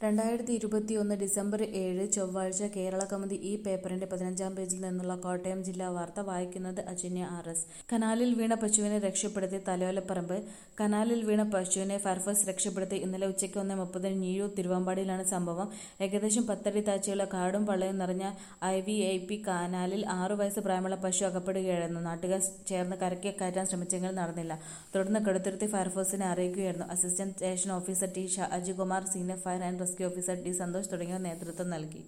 രണ്ടായിരത്തി ഇരുപത്തിയൊന്ന് ഡിസംബർ ഏഴ് ചൊവ്വാഴ്ച കേരളകൗമുദി ഈ പേപ്പറിന്റെ പതിനഞ്ചാം പേജിൽ നിന്നുള്ള കോട്ടയം ജില്ലാ വാർത്ത വായിക്കുന്നത് അജന്യ ആർ എസ്. കനാലിൽ വീണ പശുവിനെ രക്ഷപ്പെടുത്തി തലയോലപ്പറമ്പ് കനാലിൽ വീണ പശുവിനെ ഫയർഫോഴ്സ് രക്ഷപ്പെടുത്തി. ഇന്നലെ ഉച്ചയ്ക്ക് ഒന്നേ മുപ്പതിന് ഞിഴൂർ തിരുവമ്പാടിയിലാണ് സംഭവം. ഏകദേശം പത്തടി താഴ്ചയുള്ള കാടും പള്ളയും നിറഞ്ഞ ഐവിഐപി കനാലിൽ ആറു വയസ്സ് പ്രായമുള്ള പശു അകപ്പെടുകയായിരുന്നു. നാട്ടുകാർ ചേർന്ന് കരയ്ക്ക് കയറ്റാൻ ശ്രമിച്ചെങ്കിലും നടന്നില്ല. തുടർന്ന് കടുത്തുരുത്തി ഫയർഫോഴ്സിനെ അറിയിക്കുകയായിരുന്നു. Assistant station officer T Shajikumar, senior fire and rescue officer T Santhosh തുടങ്ങിയവർ നേതൃത്വം നൽകി.